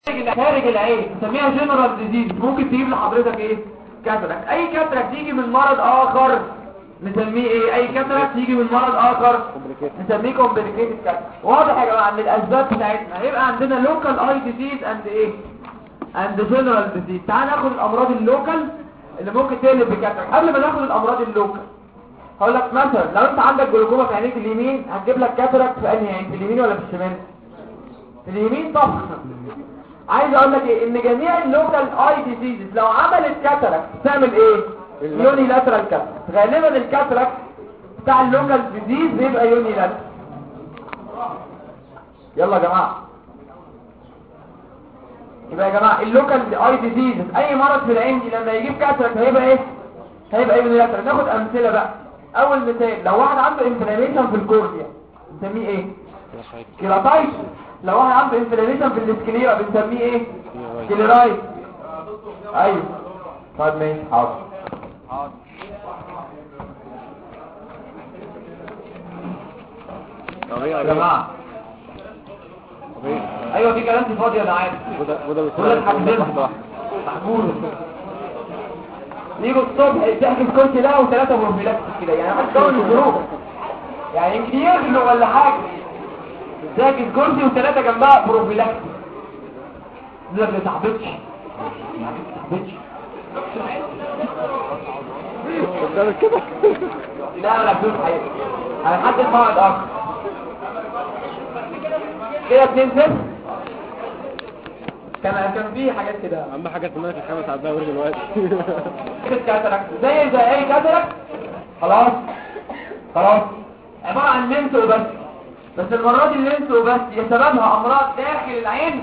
خارج العين نسميها جنرال ديزيز ممكن تجيب لحضرتك ايه كاتراك اي كاتراك تيجي من مرض اخر نسميه ايه اي كاتراك تيجي من مرض اخر نسميه كومبليكيتد كاتراك واضح يا جماعه ان الاسباب بتاعتنا هيبقى عندنا لوكال اي ديزيز اند ايه اند جنرال ديزيز تعال ناخد الامراض اللوكال اللي ممكن تقلب بكاتراك قبل ما ناخد الامراض اللوكال هقول لك مثلا لو انت عندك جلوكوما في عينيك اليمين هتجيب لك كاتراك في انهي عين في اليمين ولا في الشمال في اليمين طبعا عايز اقول لك ايه ان جميع اللوكال اي ديزيزز لو عملت كاتراك تعمل ايه يوني لاترال كاتراك غالبا الكاتراك بتاع اللوكال ديزيز بيبقى يوني لاترال يلا يا جماعه يبقى يا جماعه اللوكال اي ديزيزز اي مرض في العين دي لما يجيب كاتراك هيبقى ايه هيبقى ايه يوني لاترال ناخد امثله بقى اول مثال لو واحد عنده انفلاميشن في الكورنيا نسميه ايه كيراتايتس لو واحد عنده انفلاميشن في الاسكليرا بنسميه ايه سكليرايت ايوه طيب ماشي حاضر يا جماعه ايوه في كلام فاضي انا عارف وده وده وده الحمد محجوز نيجوا الصبح تحكي الكرسي ده وثلاثة بروفيلاكس كده يعني محدش كون الظروف يعني يمكن يغلوا ولا حاجة ذاكر كرسي وثلاثة جنبها بروفيلاكس دي ما صاحبتش ما صاحبتش قدامك كده لا انا بدون حقيقة انا حد موعد اخر كده اتنين صفر كان كان في حاجات كده اهم حاجه تمام في الخمس عدها ورد دلوقتي كده كاتراكت زي زي اي كاتراكت خلاص خلاص عبارة عن لينس وبس بس المرة دي اللينس وبس هي سببها امراض داخل العين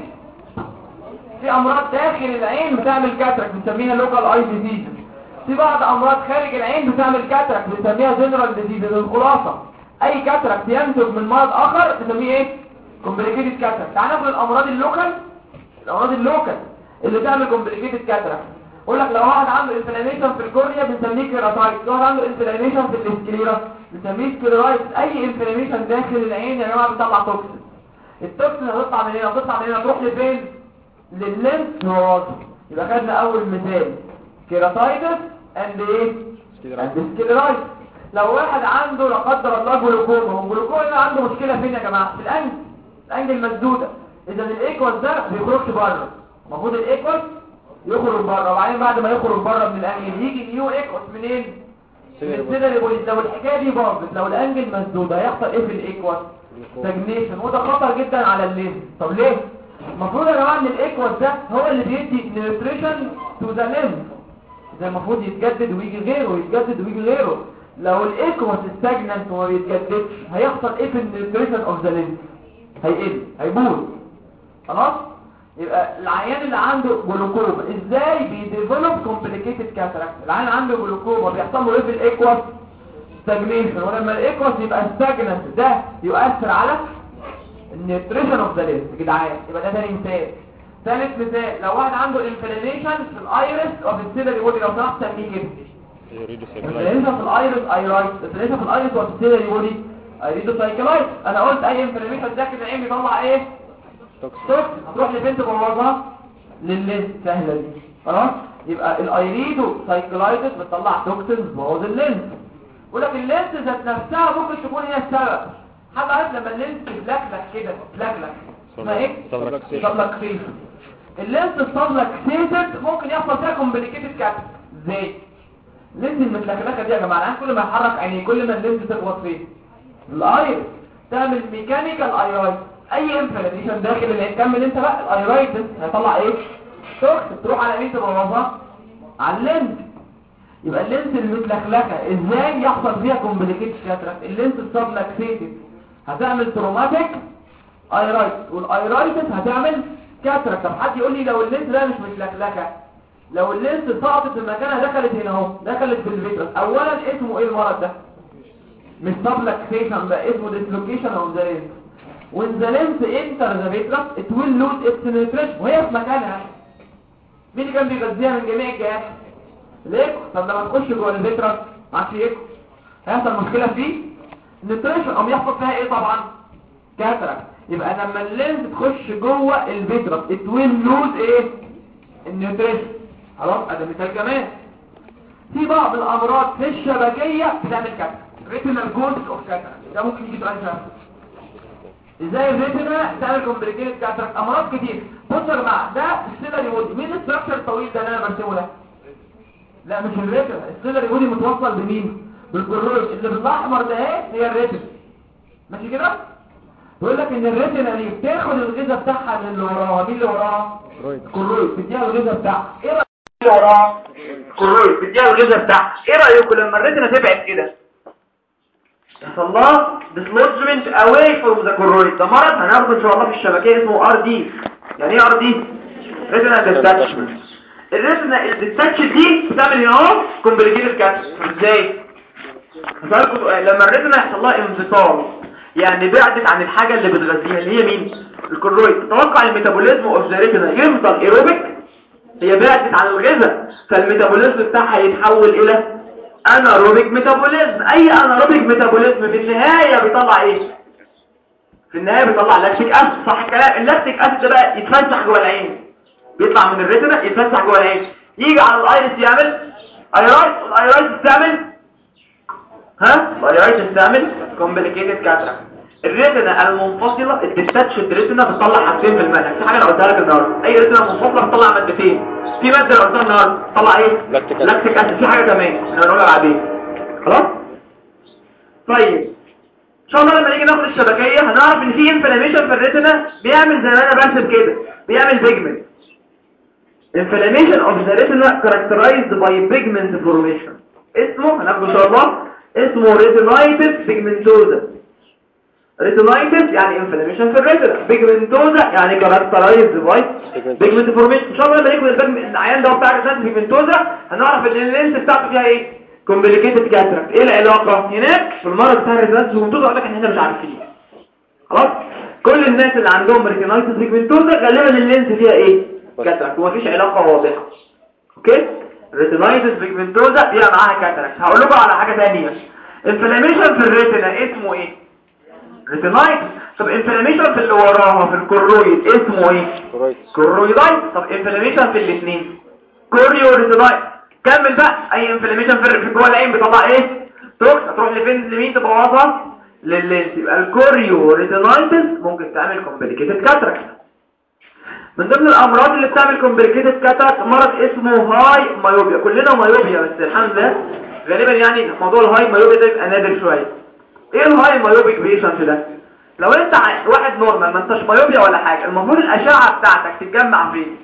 في امراض داخل العين بتعمل كاتراكت بنسميها لوكال اي ديزيز في بعض امراض خارج العين بتعمل كاتراكت بنسميها جنرال ديزيز الخلاصة اي كاتراكت ينتج من مرض اخر بنسميه ايه كومبليكيتد كاتراكت تعال ناخد الامراض اللوكال الامراض اللوكال اللي تعمل كومبليكيتد كاتراكت اقول لك لو واحد عنده انفلاميشن في الكورنيا بنسميه كيراتايت لو واحد عنده انفلاميشن في الاسكليرا بنسميه سكليرايت اي انفلاميشن داخل العين يا جماعه بيطلع توكسين التوكسين هتطلع من هنا هتطلع من هنا تروح لفين لللينس نوراز يبقى خدنا اول مثال كيراتايتس اند ايه اند سكليرايت لو واحد عنده لا قدر الله جلوكوما هو الجلوكوما عنده مشكله فين يا جماعه في الانجل الانجل مسدوده اذا الايكوس ده بيخرجش بره المفروض الايكوس يخرج بره وبعدين بعد ما يخرج بره من الانجل يجي نيو ايكوس منين من السيدري بوليس لو الحكايه دي باظت لو الانجل مسدود هيحصل ايه في الايكوس ستاجنيشن وده خطر جدا على الليل طب ليه المفروض يا جماعه ان الايكوس ده هو اللي بيدي نيوتريشن تو ذا ليمف ده المفروض يتجدد ويجي غيره يتجدد ويجي غيره لو الايكوس ستاجننت وما بيتجددش هيحصل ايه في النيوتريشن اوف ذا ليمف هيقل هيبوظ خلاص يبقى العيان اللي عنده جلوكوما ازاي بيديفلوب كومبليكيتد كاتراكت العيان عنده جلوكوما بيحصل له ايه في الايكوس ستاجنيشن ولما الايكوس يبقى ستاجننت ده يؤثر على النيوتريشن اوف ذا ليمف يا جدعان يبقى ده تاني مثال ثالث مثال لو واحد عنده انفلاميشن في الايرس اوف السيلري بودي لو سمحت سميه كده انفلاميشن في الايرس ايرايت انفلاميشن في الايرس اوف السيلري بودي ايريدو سايكلايت انا قلت اي انفلاميشن داخل العين بيطلع ايه توكسين هتروح لبنت بوظها لللينس سهله دي خلاص يبقى الايريدو سايكلايتس بتطلع توكسين بوظ اللينس يقول لك اللينس ذات نفسها ممكن تكون هي السبب حد عارف لما اللينس تبلكلك كده تبلكلك اسمها ايه سبلكسيشن اللينس السبلكسيتد ممكن يحصل فيها كومبليكيتد كات ازاي اللينس المتلكلكه دي يا جماعه العين كل ما يحرك عينيه كل ما اللينس تخبط فين الاير تعمل ميكانيكال ايرايت اي انفلاميشن داخل العين كمل انت بقى الايرايتس هيطلع ايه توكسين تروح على مين تبوظها على اللينس يبقى اللينس المتلخلخه ازاي يحصل فيها كومبليكيت كاتراكت اللينس السبلكسيتد هتعمل تروماتيك ايرايتس والايرايتس هتعمل كاتراكت طب حد يقول لي لو اللينس ده مش متلخلخه لو اللينس سقطت في مكانها دخلت هنا اهو دخلت في الفيترس اولا اسمه ايه المرض ده مش سبلكسيشن بقى اسمه ديسلوكيشن اوف ذا لينس when the lens enter the vitreous it will lose its penetration وهي في مكانها مين اللي كان بيغذيها من جميع الجهات الايكو طب لما تخش جوه الفيترس ما عادش ايكو هيحصل مشكله فيه النيوتريشن او يحصل فيها ايه طبعا كاتراكت يبقى لما اللينس تخش جوه الفيترس it will lose ايه النيوتريشن خلاص ادي مثال كمان في بعض الامراض في الشبكيه بتعمل كاتراكت ريتينال جولد اوف كاتراكت ده ممكن يجي سؤال فاهم ازاي الريتنا تعمل كومبليكيتد كاتراكت امراض كتير بص يا جماعه ده السيلري وودي مين الستراكشر الطويل ده اللي انا برسمه ده لا مش الريتنا السيلري وودي متوصل بمين بالكرويد اللي بالاحمر ده اهي هي الريتنا ماشي كده بيقول لك ان الريتنا دي بتاخد الغذاء بتاعها من اللي وراها مين اللي وراها كرويد. الكرويد بتديها الغذاء بتاعها ايه رايك اللي وراها الكرويد بتديها الغذاء بتاعها ايه رايكم لما الريتنا تبعد كده يحصل لها dislodgement away from the choroid ده مرض هناخده ان شاء الله في الشبكيه اسمه ار دي يعني ايه ار دي retinal detachment الريتنا الديتاتش دي بتعمل هنا اهو كومبليكيتد كاتس ازاي هسألكم سؤال لما الريتنا يحصل لها انفصال يعني بعدت عن الحاجه اللي بتغذيها اللي هي مين الكرويد تتوقع الميتابوليزم اوف ذا ريتنا يفضل ايروبيك هي بعدت عن الغذاء فالميتابوليزم بتاعها يتحول الى اناروبيك ميتابوليزم اي اناروبيك ميتابوليزم في النهاية بيطلع ايه في النهاية بيطلع لاكتيك اسيد صح الكلام اللاكتيك اسيد ده بقى يتفسح جوه العين بيطلع من الريتنا يتفسح جوه العين يجي على الايرس يعمل ايرايت والايرايت تعمل ها الايرايت تعمل كومبليكيتد كاتراكت الريتنا المنفصلة الديتاتشد ريتنا بتطلع حاجتين في المنهج في حاجة انا قلتها لك النهارده اي ريتنا منفصلة بتطلع مادتين في مادة انا قلتها النهارده بتطلع ايه لاكتيك أسيد. لاكتيك اسيد في حاجة كمان انا هنقولها بعدين خلاص طيب ان شاء الله لما نيجي ناخد الشبكية هنعرف ان في انفلاميشن في الريتنا بيعمل زي ما انا برسم كده بيعمل بيجمنت inflammation of the retina characterized by pigment formation اسمه هناخده ان شاء الله اسمه retinitis pigmentosa retinitis يعني inflammation في الريتنا pigmentosa يعني characterized by pigment formation ان شاء الله لما نيجي البيجم- العيان ده بتاع retinitis pigmentosa هنعرف ان اللينس بتاعته فيها ايه complicated cataract ايه العلاقة هناك في المرض بتاع retinitis pigmentosa اقول لك ان احنا مش عارفين خلاص كل الناس اللي عندهم retinitis pigmentosa غالبا اللينس فيها ايه كاتراكت ومفيش علاقة واضحة اوكي retinitis pigmentosa فيها معاها كاتراكت هقول لكم على حاجة ثانيه inflammation في الريتنا اسمه ايه retinitis طب inflammation في اللي وراها في الكرويد اسمه ايه كرويد. كرويدايت طب inflammation في الاثنين كوريو ريتينايت كمل بقى اي inflammation في في جوه العين بيطلع ايه توكس هتروح لفين لمين تبوظها لللينس يبقى الكوريو ريتينايتس ممكن تعمل كومبليكيتد كاتراكت من ضمن الامراض اللي بتعمل كومبليكيتد كاتراكت مرض اسمه هاي مايوبيا كلنا مايوبيا بس الحمد لله غالبا يعني موضوع الهاي مايوبيا ده بيبقى نادر شويه ايه الهاي مايوبيك بيشنت ده لو انت ع- واحد نورمال ما انتش مايوبيا ولا حاجه المفروض الاشعه بتاعتك تتجمع فين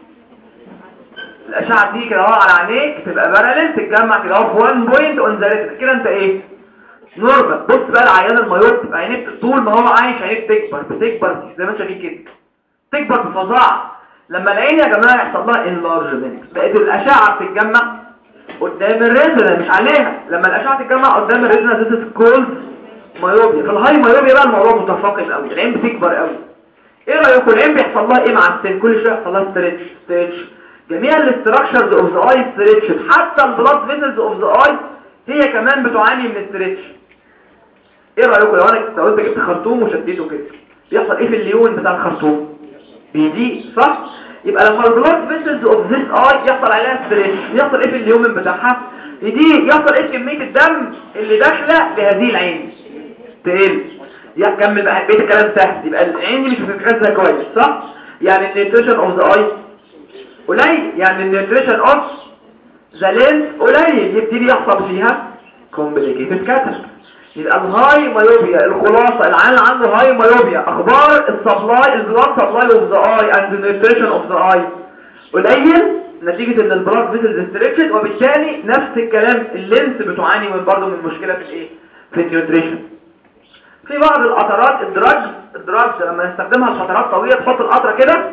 الاشعه دي كده اهو على عينيك تبقى باراليل تتجمع كده اهو في 1 بوينت اون ذا ريتنا كده انت ايه نورمال بص بقى العيان المايوب تبقى عينيك طول ما هو عايش عينيك تكبر بتكبر زي ما انت شايفين كده تكبر بفظاعه لما العين يا جماعه يحصل لها انلارجمنت بقت الاشعه بتتجمع قدام الريتنا مش عليها لما الاشعه تتجمع قدام الريتنا ذات كولد مايوبيا في الهاي مايوبيا بقى الموضوع متفاقم قوي العين بتكبر قوي ايه رايكم العين بيحصل لها ايه مع السن كل شويه يحصل لها ستريتش ستريتش جميع الاستراكشرز اوف ذا اي ستريتش حتى البلاد فيسلز اوف ذا اي هي كمان بتعاني من ستريتش ايه رايكم لو انا لو انت جبت خرطوم وشديته كده بيحصل ايه في الليون بتاع الخرطوم بيضيق صح يبقى لما البلاد فيسلز اوف ذيس اي يحصل عليها ستريتش يحصل ايه في اليومن بتاعها يضيق يحصل ايه في كميه الدم اللي داخله لهذه العين تقل يا كمل بقى بقيت الكلام سهل يبقى العين دي مش بتتغذى كويس صح يعني النيوتريشن اوف ذا اي قليل يعني النيوتريشن اوف ذا لينس قليل يبتدي يحصل فيها كومبليكيتد كاتراكت يبقى الهاي مايوبيا الخلاصه العيان اللي عنده هاي مايوبيا اخبار السبلاي البلاد سبلاي اوف ذا اي اند النيوتريشن اوف ذا اي قليل نتيجة ان البلاد فيسلز ستريتشد وبالتالي نفس الكلام اللينس بتعاني من برضه من مشكلة في الايه في النيوتريشن في بعض القطرات الدراج الدراج لما نستخدمها لفترات طويلة تحط القطرة كده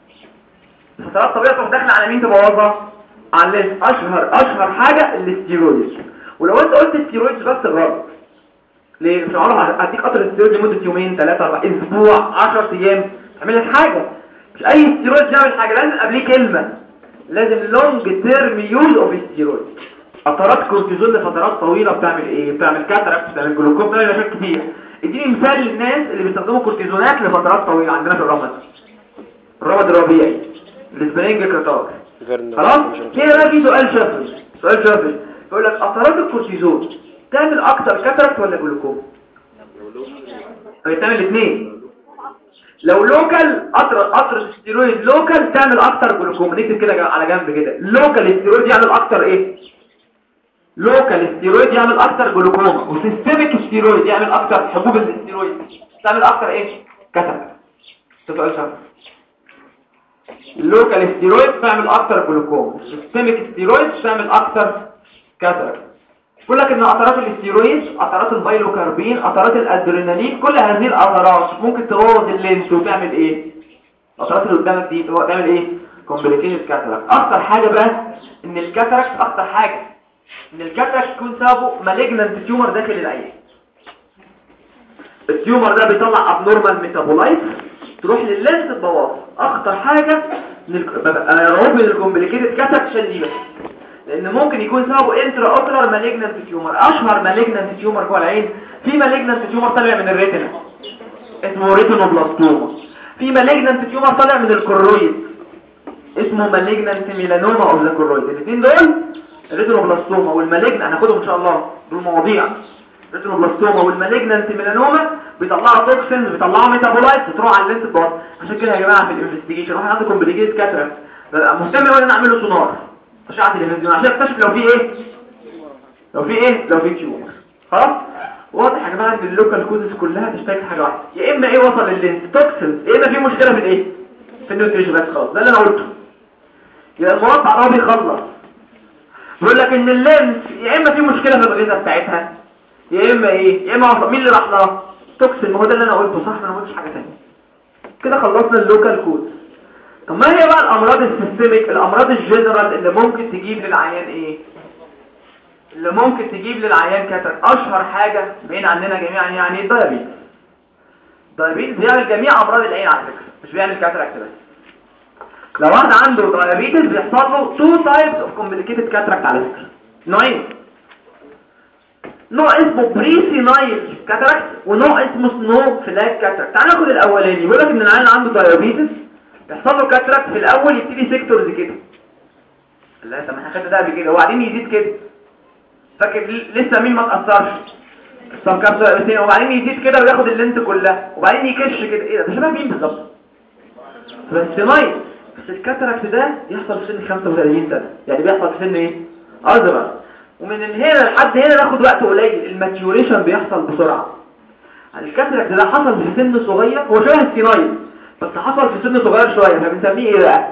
فترات طويلة تروح داخلة على مين تبوظها على اللينس اشهر اشهر حاجة الاستيرويدز ولو انت قلت استيرويدز بس غلط ليه مش هعرف اديك قطر الستيرويد لمدة يومين ثلاثة اربعة اسبوع 10 ايام تعمل لك حاجة مش اي ستيرويد يعمل حاجة لازم قبليه كلمة لازم لونج تيرم يوز اوف ستيرويد قطرات كورتيزون لفترات طويلة بتعمل ايه بتعمل كاتراكت بتعمل جلوكوم بتعمل مشاكل كتير اديني مثال للناس اللي بيستخدموا كورتيزونات لفترات طويله عندنا في الرمد الرمد الربيعي السبرينج كراتار خلاص هنا بقى في سؤال شافعي سؤال شافعي يقول لك قطرات الكورتيزون تعمل اكتر كاتراكت ولا جلوكوما بتعمل الاثنين لو لوكال قطر قطر ستيرويد لوكال تعمل اكتر جلوكوما نكتب كده على جنب كده لوكال ستيرويد يعمل اكتر ايه لوكال ستيرويد يعمل اكتر جلوكوما وسيستميك ستيرويد يعمل اكتر حبوب الستيرويد تعمل اكتر ايه كاتراكت ده سؤال شافعي اللوكال ستيرويد تعمل اكتر جلوكوما السيستميك ستيرويد تعمل اكتر كاتراكت يقول لك ان قطرات الاستيرويد قطرات البايلوكاربين قطرات الادرينالين كل هذه القطرات ممكن تبوظ اللينس وتعمل ايه القطرات اللي قدامك دي تعمل ايه كومبليكيشن كاتراكت اكتر حاجه بقى ان الكاتراكت اكتر حاجه ان الكاتراكت يكون سببه مالجنانت تيومر داخل العين التيومر ده بيطلع ابنورمال ميتابولايت تروح لللينس تبوظ اخطر حاجه انا رعوب من الكومبليكيتد كاتراكت عشان دي بس لان ممكن يكون سببه انترا اوكلر مالجنانت تيومر اشهر مالجنانت تيومر جوه العين في مالجنانت تيومر طالع من الريتنا اسمه ريتينوبلاستوما في مالجنانت تيومر طالع من الكرويد اسمه مالجنانت ميلانوما اوف ذا كرويد الاثنين دول الريتينوبلاستوما والمالجن هناخدهم ان شاء الله دول مواضيع الريتينوبلاستوما والمالجنانت ميلانوما بيطلعوا توكسينز بيطلعوا ميتابولايتس بتروح على اللينس بار عشان كده يا جماعه في الانفستيجيشن واحد عنده كومبليكيت كاتراكت مهتم قوي ان انا اعمل له سونار اشعه تلفزيون عشان اكتشف لو في ايه لو في ايه لو في تيومر خلاص واضح يا جماعه ان اللوكال كوزز كلها تشتكي حاجه واحده يا اما ايه وصل لللينس توكسينز يا اما في مشكله في الايه في النيوتريشن بس خلاص ده اللي انا قلته يبقى المربع ده بيخلص بيقول لك ان اللينس يا اما في مشكله في الغذاء بتاعتها يا اما ايه يا اما وصل مين اللي راح لها توكسين ما هو ده اللي انا قلته صح انا ما قلتش حاجه ثانيه كده خلصنا اللوكال كود طب ما هي بقى الامراض السيستميك الامراض الجنرال اللي ممكن تجيب للعيان ايه اللي ممكن تجيب للعيان كاتر اشهر حاجه بين عننا جميعا يعني الدايابيتس الدايابيتس بيعمل جميع امراض العين على فكره مش بيعمل كاتراكت بس لو واحد عنده دايابيتس بيحصل له تو تايبس اوف كومبليكيتد كاتراكت على فكره نوعين نوع اسمه بريسينايل كاتراكت ونوع اسمه سنو فلاج كاتراكت تعال ناخد الاولاني بيقول لك ان العيان عنده دايابيتس يحصل له كاتراكت في الاول يبتدي سيكتورز كده لا طب احنا خدنا ده قبل كده وبعدين يزيد كده فاكر لسه مين ما اتاثرش طب كام وبعدين يزيد كده وياخد اللينت كلها وبعدين يكش كده ايه ده شبه مين بالظبط بس نايت بس الكاتراكت ده يحصل في سن 35 سنه يعني بيحصل في سن ايه اصغر ومن هنا لحد هنا ناخد وقت قليل الماتيوريشن بيحصل بسرعه الكاتراكت ده حصل في سن صغير هو شبه السينايل بس حصل في سن صغير شويه فبنسميه ايه بقى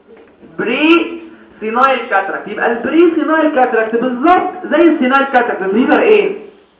بري سينايل كاتراكت يبقى البري سينايل كاتراكت بالظبط زي السينايل كاتراكت بس في فرقين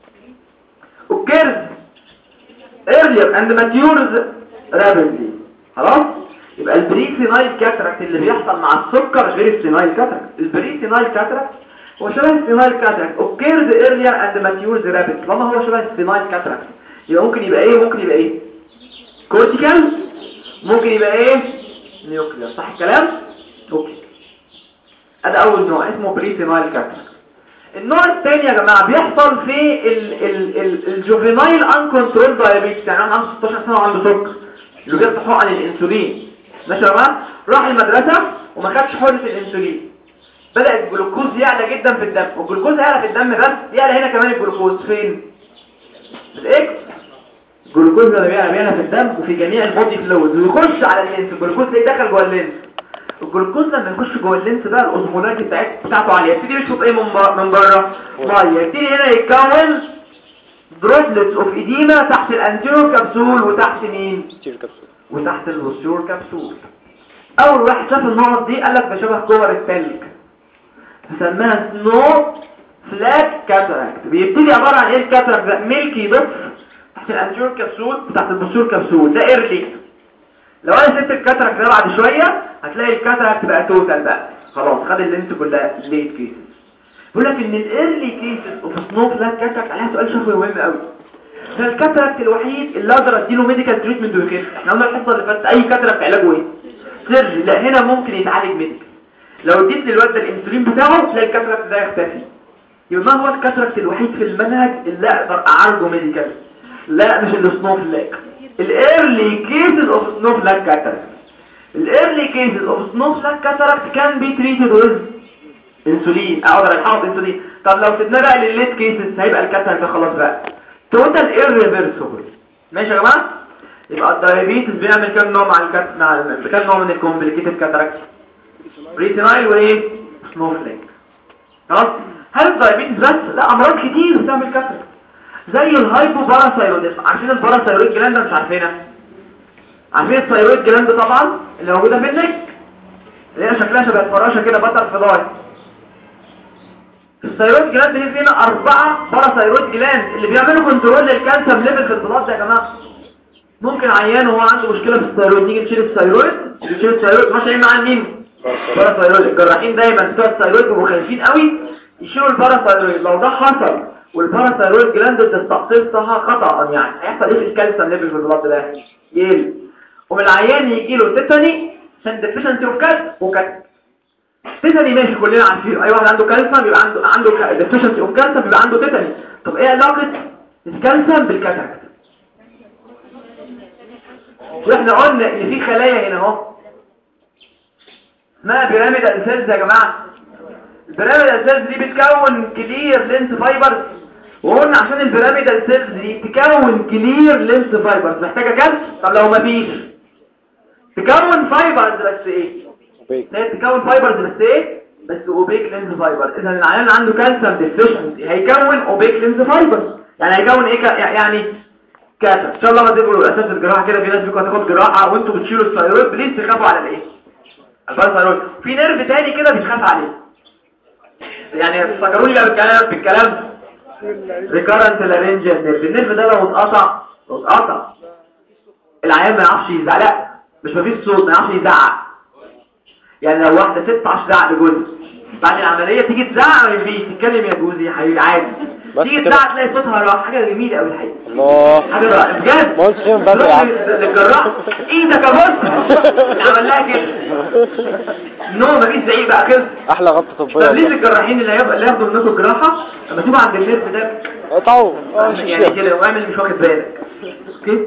occurs earlier and matures rapidly خلاص يبقى البري سينايل كاتراكت اللي بيحصل مع السكر غير السينايل كاتراكت البري سينايل كاتراكت هو شبه السينايل كاتراكت occurs earlier and matures rapidly طالما هو شبه السينايل كاتراكت يبقى ممكن يبقى ايه ممكن يبقى ايه كورتيكال ممكن يبقى ايه نيوكلير صح الكلام اوكي ادي اول نوع اسمه بريسينايل كاتراكت النوع الثاني يا جماعه بيحصل في ال ال ال الجوفينايل ان كنترول دايابيتس يعني عنده 16 سنه وعنده سكر اللي بياخد حقن الانسولين ماشي يا جماعه راح المدرسه وما خدش حقنه الانسولين بدا الجلوكوز يعلى جدا في الدم والجلوكوز يعلى في الدم بس يعلى هنا كمان الجلوكوز فين الاكس الجلوكوز ده بيعلى بيعلى في الدم وفي جميع البودي فلويد ويخش على اللينس الجلوكوز ده دخل جوه اللينس الجلوكوز لما يخش جوه اللينس بقى الاوزمولاريتي بتاعته بتاعته عاليه يبتدي يشفط ايه من بره من بره ميه يبتدي هنا يتكون دروبلتس اوف ايديما تحت الانتيرو كبسول وتحت مين وتحت البوستيرور كبسول اول واحد شاف النقط دي قال لك ده شبه كور التلج سماها سنو فلاك كاتراكت بيبتدي عباره عن ايه الكاتراكت ده ميلكي ضفر تحت الانتيرور كبسول وتحت البوستيرور كبسول ده ايرلي لو انا سبت الكاتراكت ده بعد شويه هتلاقي الكاتراكت بقى توتال بقى خلاص خد اللينس كلها ليت كيسز بيقول لك ان الايرلي كيسز اوف سنو فلاك كاتراكت عليها سؤال شفوي مهم قوي ده الكاتراكت الوحيد اللي اقدر اديله ميديكال تريتمنت وكده احنا قلنا الحصه اللي فاتت اي كاتراكت علاجه ايه سيرجي لا هنا ممكن يتعالج ميديكال لو اديت للواد ده الانسولين بتاعه تلاقي الكاتراكت ده يختفي يبقى ما هو الكاتراكت الوحيد في المنهج اللي اقدر اعالجه ميديكال لا مش السنوفلاك الايرلي كيسز اوف سنوفلاك كاتاراكت الايرلي كيسز اوف سنوفلاك كاتاراكت كان بي تريتد ويز انسولين اقدر احط انسولين طب لو سيبناه بقى للليت كيسز هيبقى الكاتاراكت خلاص بقى توتال ايرريفرسبل ماشي يا جماعه يبقى الدايابيتس بيعمل كام نوع مع الكات مع كام نوع من الكومبليكيتد كاتاراكت ريتينايل وايه سنوفليك خلاص هل الدايابيتس بس لا امراض كتير بتعمل كاتاراكت زي الهايبو باراثايرويدزم عارفين الباراثايرويد جلاند مش عارفينها عارفين الثايرويد جلاند طبعا اللي موجوده في النك اللي هي شكلها شبه الفراشه كده بطل فلاي الثايرويد جلاند دي فينا أربعة باراثايرويد جلاند اللي بيعملوا كنترول للكالسيوم ليفل في البلاد يا جماعة ممكن عيان وهو عنده مشكلة في الثايرويد نيجي نشيل الثايرويد نشيل الثايرويد ماشي مع مين باراثايرويد الجراحين دايما بتوع الثايرويد بيبقوا خايفين قوي يشيلوا الباراثايرويد لو ده حصل والباراثايرويد جلاند تستقصيصها خطأ يعني هيحصل ايه في الكالسيوم ليفل في البلاد ده يقل ومن العيان يجي له تيتاني عشان ديفيشنسي اوف كالسيوم وكالسيوم تيتاني ماشي كلنا عارفين اي واحد عنده كالسيوم بيبقى عنده عنده ديفيشنسي اوف كالسيوم بيبقى عنده تيتاني طب ايه علاقه الكالسيوم بالكاتاراكت واحنا قلنا ان في خلايا هنا اهو اسمها بيراميدال سيلز يا جماعه البيراميدال سيلز دي بتكون كلير لينس فايبرز وقلنا عشان البيراميدال سيلز دي تكون كلير لينس فايبرز محتاجه كالسيوم طب لو مفيش تكون فايبرز بس ايه هي تكون فايبرز بس ايه بس اوبيك لينز فايبر اذا العيان اللي عنده كالسيوم ديفيشنسي هيكون اوبيك لينز فايبرز يعني هيكون ايه ك... يعني كاتر ان شاء الله ما تبقوا اساس الجراحه كده في ناس بيكون هتاخد جراحه وانتوا بتشيلوا الثايرويد بليز تخافوا على الايه الباراثايرويد في نيرف تاني كده بيتخاف عليه يعني تفكروني بقى بالكلام بالكلام ريكارنت لارنجيال نيرف النيرف ده لو اتقطع لو اتقطع العيان ما يعرفش يزعق لا مش مفيش صوت ما يعرفش يزعق يعني لو واحدة ست عشر زعق لجوزها بعد العملية تيجي تزعق من البيت تتكلم يا جوزي يا حبيبي عادي تيجي تزعق تلاقي صوتها راح حاجة جميلة قوي الحقيقة الله حاجة رائعة بجد ما قلتش كده من بدري يا عم للجراح ايدك يا بص عمل لها كده نو مفيش زعيق بقى كده احلى غلطه طب طبيه ليه الجراحين اللي هيبقى اللي ياخدوا منكم الجراحة لما تبقى عند النيرف ده اقطعوا اه مش يعني مشكله كده واعمل مش واخد بالك اوكي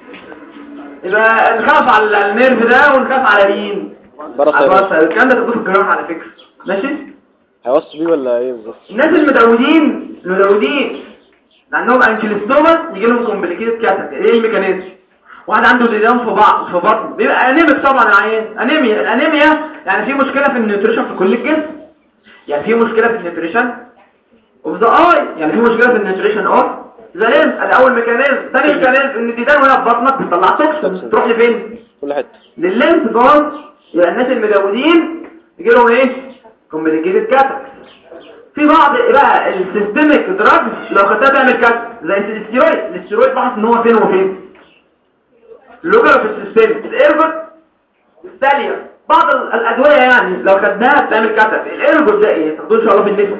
يبقى نخاف على النيرف ده ونخاف على مين باراثايرويد على الكلام ده تكون في الجراحة على فكرة ماشي هيوصوا بيه ولا ايه بالظبط الناس المدودين المدودين عندهم انكيلوستوما يجي لهم كومبليكيتد كاتك ايه الميكانيزم واحد عنده ديدان في بعض في بطن بيبقى انيميك طبعا العيان انيميا الانيميا يعني في مشكله في النيوتريشن في كل الجسم يعني في مشكله في النيوتريشن اوف ذا اي يعني في مشكله في النيوتريشن اوف ذا ليمف الاول ميكانيزم ثاني ميكانيزم ان الديدان وهي في بطنك بتطلع توكسين تروح لفين كل حته للليمف جوز يبقى الناس المدودين يجي لهم ايه كومبليكيتد كاتك في بعض بقى السيستميك دراجز لو خدتها تعمل كاتك زي الاستيرويد الاستيرويد بحث ان هو فين وفين اللوجر في السيستم الايرجوت الثانيه بعض ال- الادويه يعني لو خدناها بتعمل كاتك الايرجوت ده ايه تاخدوه ان شاء الله في النفس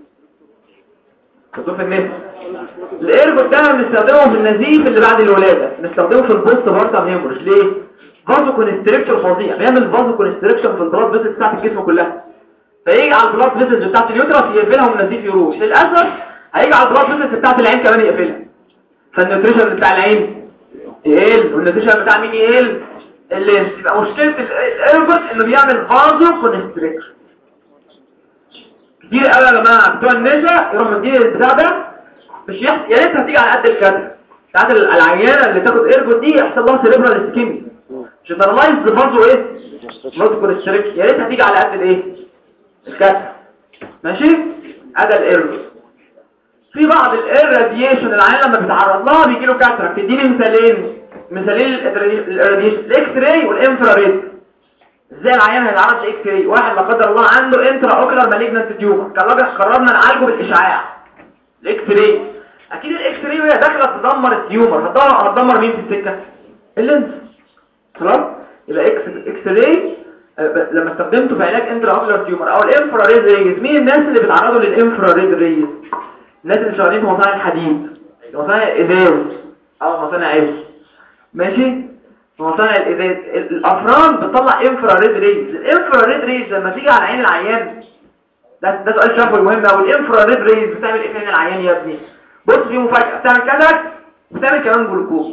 تاخدوه في النفس الايرجوت ده بنستخدمه في النزيف اللي بعد الولاده بنستخدمه في البوست بارتم هيموريج ليه فازو كونستريكشن فظيع بيعمل فازو كونستريكشن في البلاد فيسل بتاعت الجسم كلها فيجي على البلاد فيسلز بتاعت اليوترس يقفلها والنزيف يروح للاسف هيجي على البلاد فيسلز بتاعت العين كمان يقفلها فالنيوتريشن بتاع العين يقل والنيوتريشن بتاع مين يقل اللي يبقى مشكله الايرجوت انه بيعمل فازو كونستريكشن كتير قوي يا جماعه بتوع النساء يروحوا مدين البتاع ده مش يحصل يا ريتها تيجي على قد الكادر ساعات العيانه اللي تاخد ايرجوت دي يحصل لها سيريبرال اسكيميا جنرالايز برضه ايه برضه كونستريكشن يا ريتها تيجي على قد الايه الكادر ماشي هذا الايرجوت في بعض الاراديشن العيان لما بيتعرض لها بيجي له كاتراك تديني مثالين مثالين الاراديشن الاكس راي والانفراريد ازاي العيان هيتعرض لاكس راي واحد لا قدر الله عنده انترا اوكلر مالجنت تيومر قررنا نعالجه بالاشعاع الاكس راي اكيد الاكس راي وهي داخله تدمر التيومر هتدمر هتدمر مين في السكه اللينس خلاص يبقى اكس اكس راي آه، لما استخدمته في علاج انترا اوكلر تيومر او الانفراريد ريز مين الناس اللي بيتعرضوا للانفراريد ريز الناس اللي شغالين في مصانع الحديد مصانع الازاز او مصانع عز ماشي في مصانع الازاز الافران بتطلع انفراريد ريز الانفراريد ريز لما تيجي على عين العيان ده ده سؤال شافوي مهم قوي الانفراريد ريز بتعمل ايه في عين العيان يا ابني بص في مفاجاه بتعمل كده بتعمل كمان جلوكوز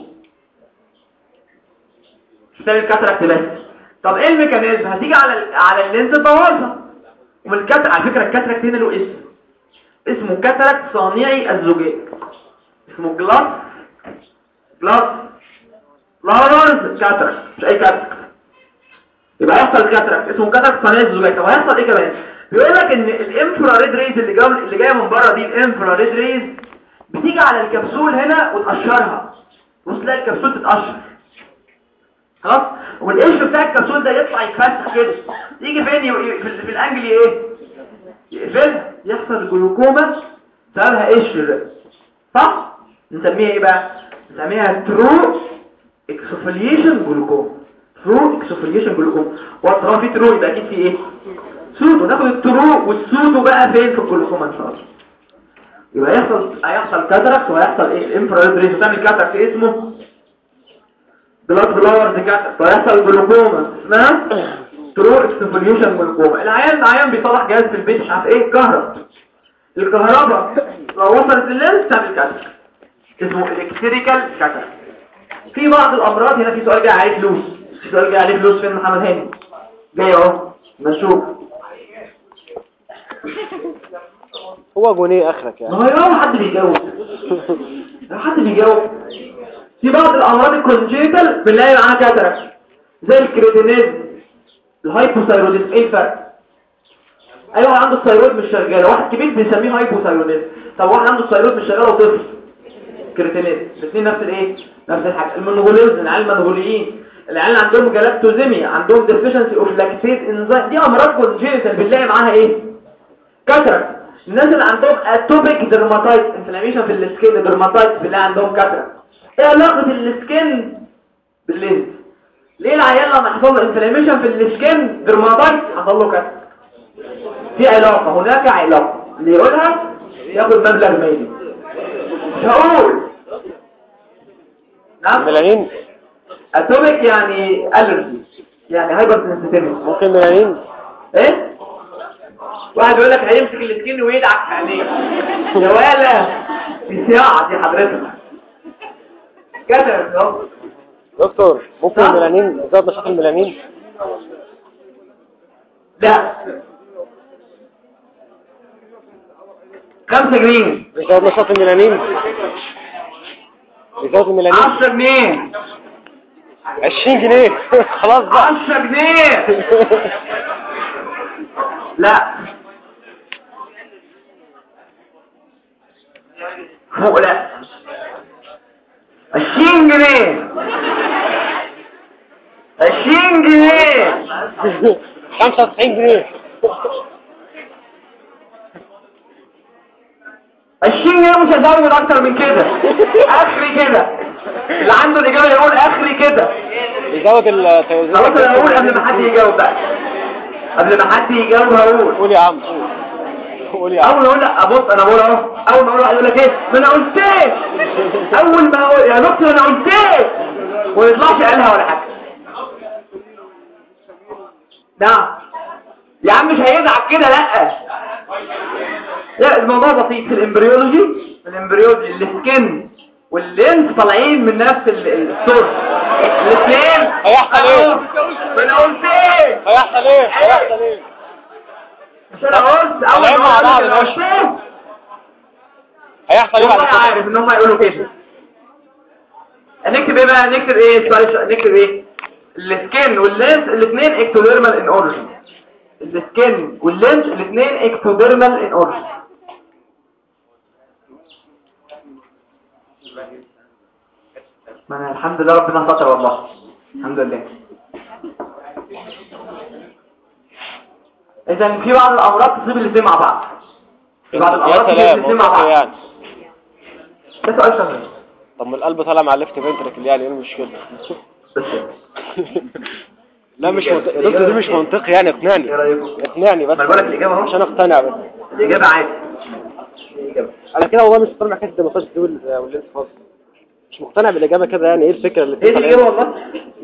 مش بتعمل كاتراكت بس طب ايه الميكانيزم هتيجي على ال- على اللينز تبوظها والكاتر على فكره الكاتراكت هنا له اسم اسمه كاتراكت صانعي الزجاج اسمه جلاس جلاس لارز كاتراكت مش اي كاتراكت يبقى يحصل كاتراكت اسمه كاتراكت صانعي الزجاج طب هيحصل ايه كمان بيقول لك ان الانفراريد ريز اللي جايه اللي جايه من بره دي الانفراريد ريز بتيجي على الكبسول هنا وتقشرها بص تلاقي الكبسول تتقشر خلاص والقشر بتاع الكبسول ده يطلع يتفسخ كده يجي فين ي- في, ال- في الانجل ايه يقفلها يحصل جلوكوما سببها قشر صح نسميها ايه بقى نسميها ترو اكسوفيليشن جلوكوما ترو اكسوفيليشن جلوكوما وطالما في ترو يبقى اكيد في ايه سودو ناخد الترو والسودو بقى فين في الجلوكوما ان شاء الله يبقى هيحصل هيحصل كاتراكت وهيحصل ايه الانفراريد ريز وتعمل كاتراكت اسمه بلاد بلاورز كاتراكت وهيحصل جلوكوما اسمها ترو اكسفوليوشن جلوكوما العيان العيان بيصلح جهاز في البيت مش عارف ايه كهرب الكهرباء لو وصلت لللينس تعمل كاتراكت اسمه الكتريكال كاتراكت في بعض الامراض هنا في سؤال جاي عليه فلوس في سؤال جاي عليه فلوس فين محمد هاني جاي اهو نشوف هو جونيه اخرك ما يعني هو يوم حد بيجاوب لو حد بيجاوب في بعض الامراض الكونجيتال بنلاقي معاها كاتراكت زي الكريتينيزم الهايبوثايروديزم ايه الفرق ايوه واحد عنده الثايرويد مش شغاله واحد كبير بنسميه هايبوثايروديزم طب واحد عنده الثايرويد مش شغاله وطفل كريتينيزم الاثنين نفس الايه نفس الحاجه المنغوليزم العيال المنغوليين العيال اللي عندهم جلاكتوزيميا عندهم ديفيشنسي اوف لاكتيز انزيم دي امراض كونجيتال بنلاقي معاها ايه كاتراكت الناس اللي عندهم اتوبيك ديرماتايت انفلاميشن في السكين ديرماتايت بنلاقي عندهم كاتراكت ايه علاقه السكين باللينز ليه العيال لما حصل له انفلاميشن في السكين ديرماتايت حصل له كاتراكت في علاقه هناك علاقه اللي يقولها ياخد مبلغ مالي مش هقول نعم ميلانين اتوبيك يعني الرجي يعني هايبر سنسيتيفيتي ممكن ميلانين ايه واحد يقول لك هيمسك السكين ويدعك عليه يا ولا دي صياعه دي حضرتك كده اهو دكتور ممكن صح؟ ميلانين يزود نشاط الميلانين لا خمسة جنيه يزود نشاط الميلانين يزود الميلانين عشرة جنيه 20 جنيه خلاص بقى عشرة جنيه لا فوق لا عشرين جنيه عشرين جنيه 95 جنيه عشرين جنيه مش هزود اكتر من كده اخري كده اللي عنده الاجابه يقول اخري كده يزود ال خلاص انا هقول قبل ما حد يجاوب بقى قبل ما حد يجاوب هقول قول يا عم قول. قول يا عم اول ما اقول لك بص انا بقول اهو اول ما اقول واحد يقول لك ايه ما انا قلت ايه اول ما اقول يا دكتور انا قلت ايه وما يطلعش قالها ولا حاجه نعم يا عم مش هيزعل كده لا لا الموضوع بسيط في الامبريولوجي في الامبريولوجي السكن واللينس طالعين من نفس ال- السورس الاثنين هيحصل ايه؟ ما انا قلت ايه هيحصل ايه هيحصل ايه مش انا قلت اول طالعين ما مع اقول بعض لك انا يا قلت ايه هيحصل ايه بعد والله كده عارف ان هم يقولوا كده نكتب ايه بقى نكتب ايه سؤال نكتب ايه السكين واللينس الاثنين اكتوديرمال ان اوريجن السكين واللينس الاثنين اكتوديرمال ان اوريجن ما انا الحمد لله ربنا ستر والله الحمد لله اذا في بعض الامراض تصيب الاثنين مع بعض في بعض يا الامراض تصيب سلام الاثنين مع منطقي بعض يعني ده سؤال شغال طب ما القلب طالع مع الليفت فنتركل يعني ايه المشكله بس لا مش منطقي يا دكتور دي مش منطقي يعني اقنعني ايه رايكم اقنعني بس ما أنا بقولك الإجابة أهو. عشان اقتنع بس الاجابه عادي الاجابه انا كده والله مش مقتنع بحته الديمقراطيه دي وال- واللينس خالص مش مقتنع بالاجابه كده يعني ايه الفكره اللي ايه الاجابه والله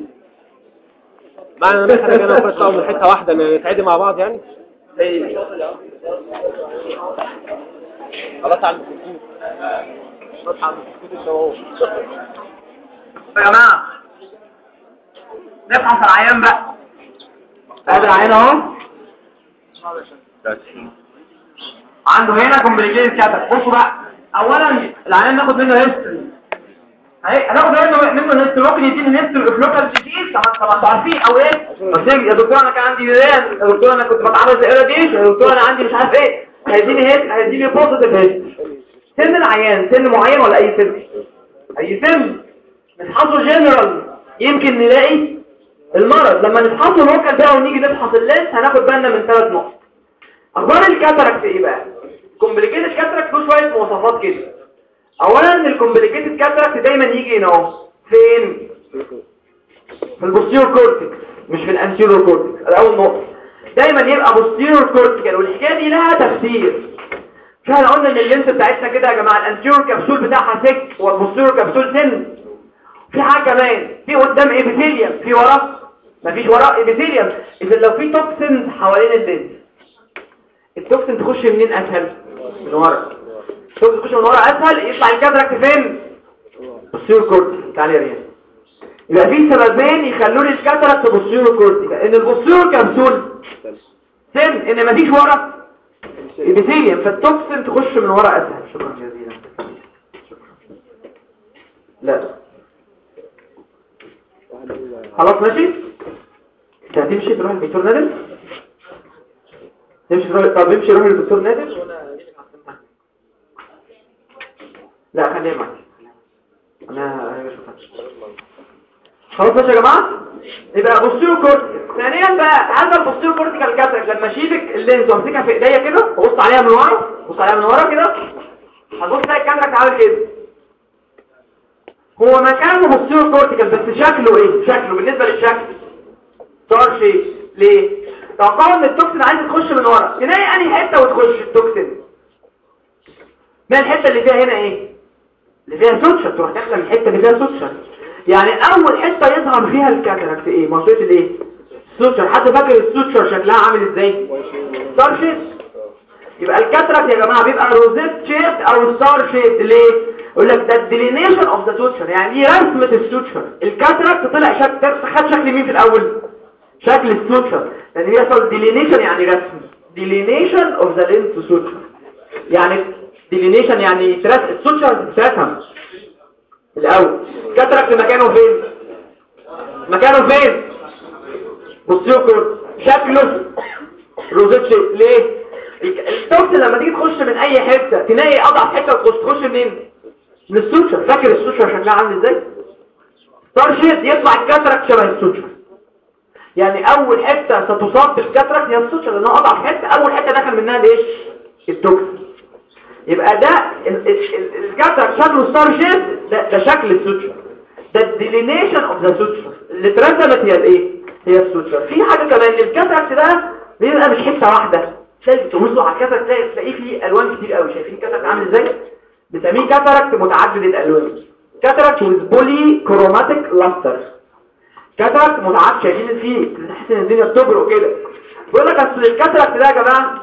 معنى ان احنا جانا نطلع من حته واحده نتعدي مع بعض يعني ايه خلاص على الكمبيوتر يا جماعه نفحص العيان بقى هذا العيان اهو عنده هنا كومبليكيتد كاتر بصوا بقى اولا العيان ناخد منه هيستوري اهي هناخد منه منه هيستوري ممكن يديني هيستوري في لوكال ديزيز طبعا طبعا انتوا عارفين او ايه بس يا دكتور انا كان عندي ميلان يا دكتور انا كنت بتعرض لايراديشن يا دكتور انا عندي مش عارف ايه هيديني هيست هيديني بوزيتيف هيست سن العيان سن معين ولا اي سن اي سن نفحصه جنرال يمكن نلاقي المرض لما نفحصه لوكال بقى ونيجي نفحص اللينس هناخد بالنا من ثلاث نقط اخبار الكاتراكت ايه بقى كومبليكيتد كاتراكت له شويه مواصفات كده اولا الكومبليكيتد كاتراكت دايما يجي هنا اهو فين في البوستيرور كورتكس مش في الانتيرور كورتكس ده اول نقطه دايما يبقى بوستيرور كورتيكال والحكايه دي لها تفسير مش احنا قلنا ان اللينس بتاعتنا كده يا جماعه الانتيرور كبسول بتاعها سك والبوستيرور كبسول سن في حاجه كمان في قدام ايبيثيليوم في وراه مفيش وراه ايبيثيليوم اذا لو في توكسين حوالين اللينس التوكسين تخش منين اسهل من ورا التوكسين تخش من ورا اسهل يطلع الكاتراكت فين بوستيرور كورتيكال تعالى يا ريان يبقى في سببين يخلوا لي الكاتراكت بوستيرور كورتيكال ان البوستيرور كبسول سن ان مفيش ورا ايبيثيليوم فالتوكسين تخش من ورا اسهل شكرا جزيلا لا خلاص ماشي انت هتمشي تروح للدكتور نادر تمشي تروح طب امشي روح للدكتور نادر لا خليها معاك انا انا بشوفك خلاص ماشي يا جماعه يبقى بصيروا كورت ثانيا بقى هذا البوستيرو كورتيكال كاتراك لما اشيلك اللينز وامسكها في ايديا كده وابص عليها من ورا بص عليها من ورا كده هتبص تلاقي الكاتراك عامل كده هو مكانه بوستيرو كورتيكال بس شكله ايه شكله بالنسبه للشكل ستار شيب ليه توقعوا ان التوكسين عايز تخش من ورا تلاقي انهي حته وتخش التوكسين ما الحته اللي فيها هنا ايه اللي فيها سوتشر تروح داخله من الحته اللي فيها سوتشر يعني اول حته يظهر فيها الكاتراكت ايه منطقه الايه السوتشر حد فاكر السوتشر شكلها عامل ازاي ستار شيب يبقى الكاتراكت يا جماعه بيبقى روزيت شيب او ستار شيب ليه يقول لك ده الديلينيشن اوف ذا سوتشر يعني دي رسمه السوتشر الكاتراكت طلع شكل خد شكل مين في الاول شكل السوتشر لان بيحصل ديلينيشن يعني رسم ديلينيشن اوف ذا لينس سوتشر يعني ديلينيشن يعني ترس السوتشر ترسم الاول كاتراكت مكانه فين مكانه فين بصيوا كده شكله روزيت شيب ليه التوكسين لما تيجي تخش من اي حته تلاقي اضعف حته تخش تخش منين من السوتشر فاكر السوتشر شكلها عامل ازاي ستار شيب يطلع الكاتراكت شبه السوتشر يعني اول حته ستصاب بالكاتراكت هي السوتشر لانها اضعف حته اول حته دخل منها الايش التوكسين يبقى ده الكاتراكت شكله ستار شيب ده, ده شكل السوتشر ده الديلينيشن اوف ذا سوتشر اللي اترسمت هي الايه هي السوتشر في حاجه كمان الكاتراكت ده بيبقى مش حته واحده شايف تبصوا على الكاتراكت تلاقي تلاقيه فيه الوان كتير قوي شايفين الكاتراكت عامل ازاي بنسميه كاتراكت متعدد الالوان كاتراكت ويز بولي كروماتيك لاستر كاتراكت متعدد شايفين فيه تحس ان الدنيا بتبرق كده بيقول لك اصل الكاتراكت ده يا جماعه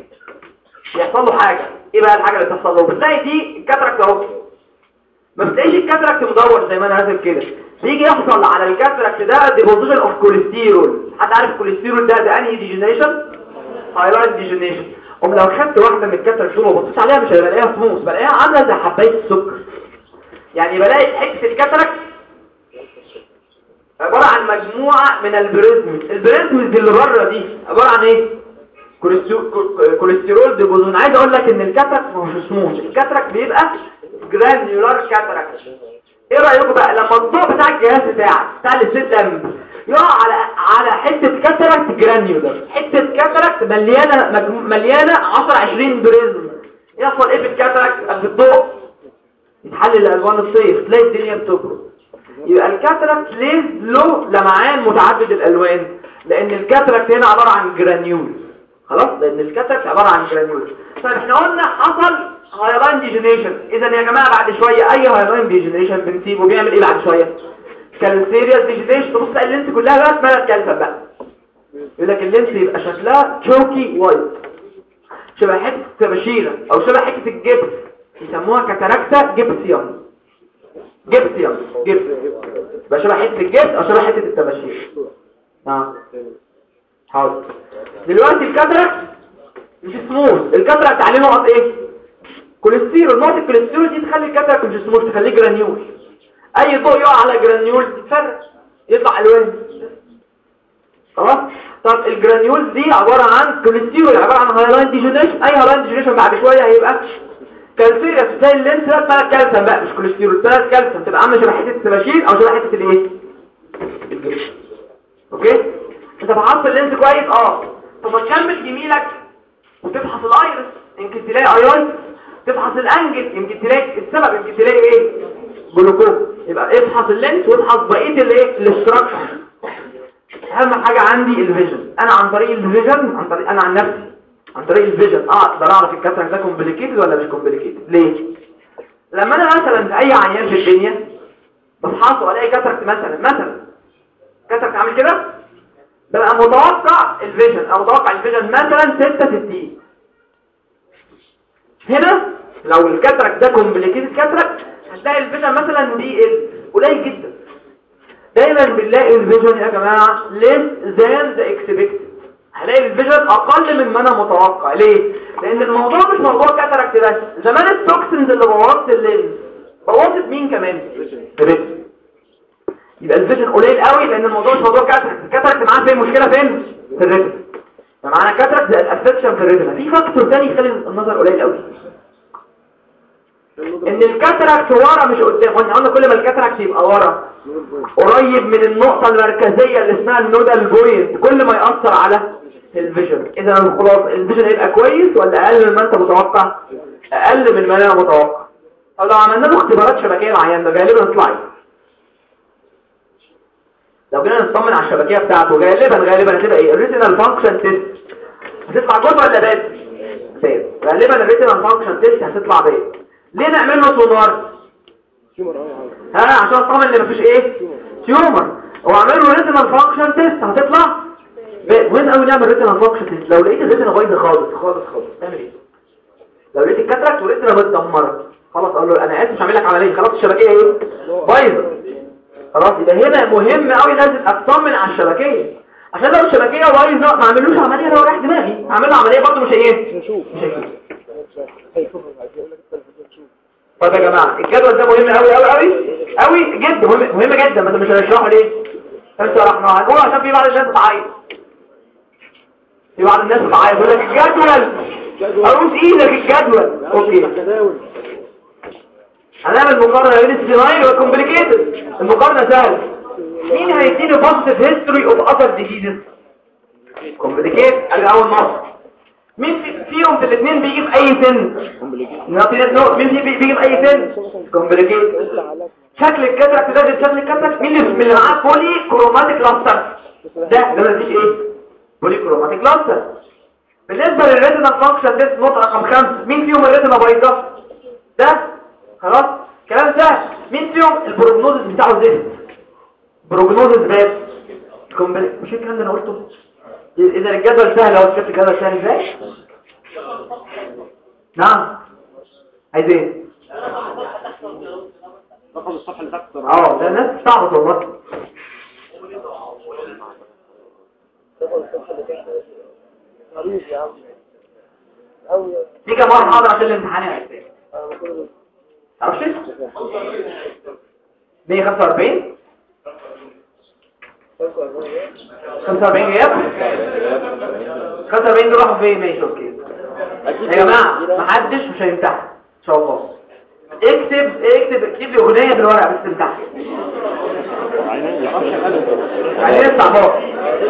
يحصل له حاجه ايه بقى الحاجه اللي بتحصل له بتلاقي دي الكاتراكت اهو ما بتلاقيش الكاتراكت مدور زي ما انا راسم كده بيجي يحصل على الكاتراكت ده ديبوزيشن اوف كوليسترول حد عارف الكوليسترول ده ده انهي ديجنريشن هايلايت ديجنريشن ام لو خدت واحده من الكاتراكت دول وبصيت عليها مش هلاقيها سموث بلاقيها عامله زي حبايه السكر يعني بلاقي حته الكاتراكت عباره عن مجموعه من البريزمز البريزمز اللي بره دي عباره عن ايه كوليسترول ديبوزون عايز اقول لك ان الكاتراكت مش سموث الكاتراكت بيبقى جرانيولار كاتراكت ايه رايكم بقى لما الضوء بتاع الجهاز بتاعك بتاع الست ام يقع على على حته كاتراكت جرانيولار حته كاتراكت مليانه مجمو... مليانه 10 20 بريزم يحصل ايه في الكاتراكت في الضوء يتحلل الالوان الصيف تلاقي الدنيا بتبرد يبقى الكاتراكت ليه له لمعان متعدد الالوان لان الكاتراكت هنا عباره عن جرانيول خلاص لان الكاتراكت عباره عن جرانيول طيب احنا قلنا حصل هايلاين ديجنريشن اذا يا جماعه بعد شويه اي هايلاين ديجنريشن بنسيبه بيعمل ايه بعد شويه كالسيريس ديجنريشن تبص تلاقي اللينس كلها بقى اسمها كالسيوم بقى يقول لك اللينس يبقى شكلها تشوكي وايت شبه حته تبشيره او شبه حته الجبس يسموها كاتاراكتا جيبسيوم جيبسيوم جيبس يبقى شبه حته الجبس او شبه حته التباشير اه حاضر دلوقتي الكاتاراكت مش سموث الكاتاراكت عليه نقط ايه كوليسترول نقط الكوليسترول دي تخلي الكاتاراكت مش سموث تخليه جرانيول اي ضوء يقع على جرانيول يتفرق يطلع الوان خلاص طب الجرانيول دي عبارة عن كوليسترول عبارة عن هايلاين ديجنريشن اي هايلاين ديجنريشن بعد شوية هيبقى كالسيريس زي اللينس ده اسمها كالسيوم بقى مش كوليسترول اسمها كالسيوم تبقى عامله شبه حته السباشين او شبه حته الايه الجبس اوكي انت فحصت اللينس كويس اه طب ما تكمل جميلك وتفحص الايرس يمكن تلاقي ايرس تفحص الانجل يمكن تلاقي السبب يمكن تلاقي ايه جلوكوز يبقى افحص اللينس وافحص بقيه الايه الاستراكشر اهم حاجه عندي الفيجن انا عن طريق الفيجن عن طريق انا عن نفسي عن طريق الفيجن اه اقدر اعرف الكاتراكت ده كومبليكيتد ولا مش كومبليكيتد ليه لما انا مثلا في اي عيان في الدنيا بفحصه والاقي كاتراكت مثلا مثلا كاتراكت عامل كده ببقى متوقع الفيجن او متوقع الفيجن مثلا 66 هنا لو الكاتراكت ده كومبليكيتد كاتراكت هتلاقي الفيجن مثلا دي قليل جدا دايما بنلاقي الفيجن يا جماعه less than the expected هلاقي الفيجن اقل من ما انا متوقع ليه لان الموضوع مش موضوع كاتاراكت بس زمان التوكسينز اللي بوظت اللينز بوظت مين كمان الريتم يبقى الفيجن قليل قوي لان الموضوع مش موضوع كاتاراكت الكاتاراكت معاه فين مشكله فين في الريتم فمعنى كاتاراكت زي الافكشن في الريتم في فاكتور تاني يخلي النظر قليل قوي ان الكاتاراكت ورا مش قدام قلنا قلنا كل ما الكاتاراكت يبقى ورا قريب من النقطة المركزية اللي اسمها النودال بوينت كل ما يأثر على الفيجن اذا خلاص الفيجن هيبقى كويس ولا اقل مما انت متوقع اقل من ما انا متوقع طب لو عملنا له اختبارات شبكيه العيان ده غالبا يطلع ايه لو جينا نطمن على الشبكيه بتاعته غالبا غالبا هتبقى ايه الريتينال فانكشن تيست هتطلع جود ولا باد باد غالبا الريتينال فانكشن تيست هتطلع باد ليه نعمل له سونار ها عشان اطمن ان مفيش ايه تيومر واعمل له ريتينال فانكشن تيست هتطلع وين قوي نعمل ريتنا فانكشن تيست لو لقيت الريتنا بايظه خالص خالص خالص تعمل ايه لو لقيت الكاتراكت والريتنا متدمره خلاص اقول له انا اسف مش هعمل لك عمليه خلاص الشبكيه ايه بايظه خلاص يبقى هنا مهم قوي لازم اطمن على الشبكيه عشان لو الشبكيه بايظه ما اعملوش عمليه لو رايح دماغي اعمل له عمليه برضه مش ايه نشوف مش هيشوف نشوف طيب يا جماعه الجدول ده مهم قوي قوي قوي قوي جدا مهم مهم جدا ما انت مش هنشرحه ليه انت رحنا هنقول عشان في بعض الناس بتعيط في بعض الناس بتعيط يقول لك الجدول اروس ايدك الجدول اوكي هنعمل مقارنه بين السينايل والكومبليكيتد المقارنه سهله مين هيديني بوزيتيف هيستوري اوف اذر ديزيزز كومبليكيت ادي اول مره مين في- فيهم في الاثنين بيجي في اي سن نعطي نوت مين في- بيجي في اي سن كومبليكيت شكل الكاتراكت ده غير شكل الكاتراكت مين اللي من اللي معاه بولي كروماتيك لاستر ده ده مفيش ايه بولي كروماتيك لاستر بالنسبه للريتنا فانكشن تيست نقطه رقم خمسة مين فيهم الريتنا بيضاء ده خلاص كلام سهل مين فيهم البروجنوزس بتاعه زفت بروجنوزس باد كومبلي مش الكلام ده انا قلته اذا الجدول سهل اهو شفت الجدول سهل ازاي نعم عايز ايه رقم الصفحه اللي تحت اه ده الناس بتعبط والله غريب يا عم قوي دي كام واحد حاضر عشان الامتحان يا عزيزي تعرفش 145 45 غياب 45 دول راحوا فين ماشي اوكي يا جماعه محدش مش هيمتحن ان شاء الله اكتب اكتب اكتب لي اغنيه بالورقه بس امتحن عايزين نطلع بره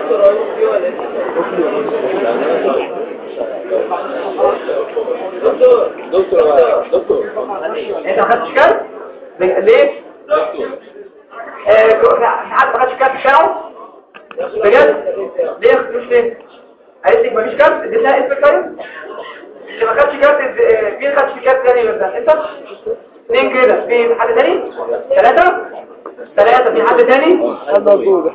دكتور دكتور دكتور انت ما خدتش كارت ليه آه، في حد ما خدش كارت بتاعه بجد ليه ما خدتوش ليه قالت لك مفيش كارت اديتها اسم الكارت اللي ما خدش كارت آه، مين خدش كارت تاني غير ده انت اثنين كده في حد تاني ثلاثة ثلاثة في حد تاني انا موجوده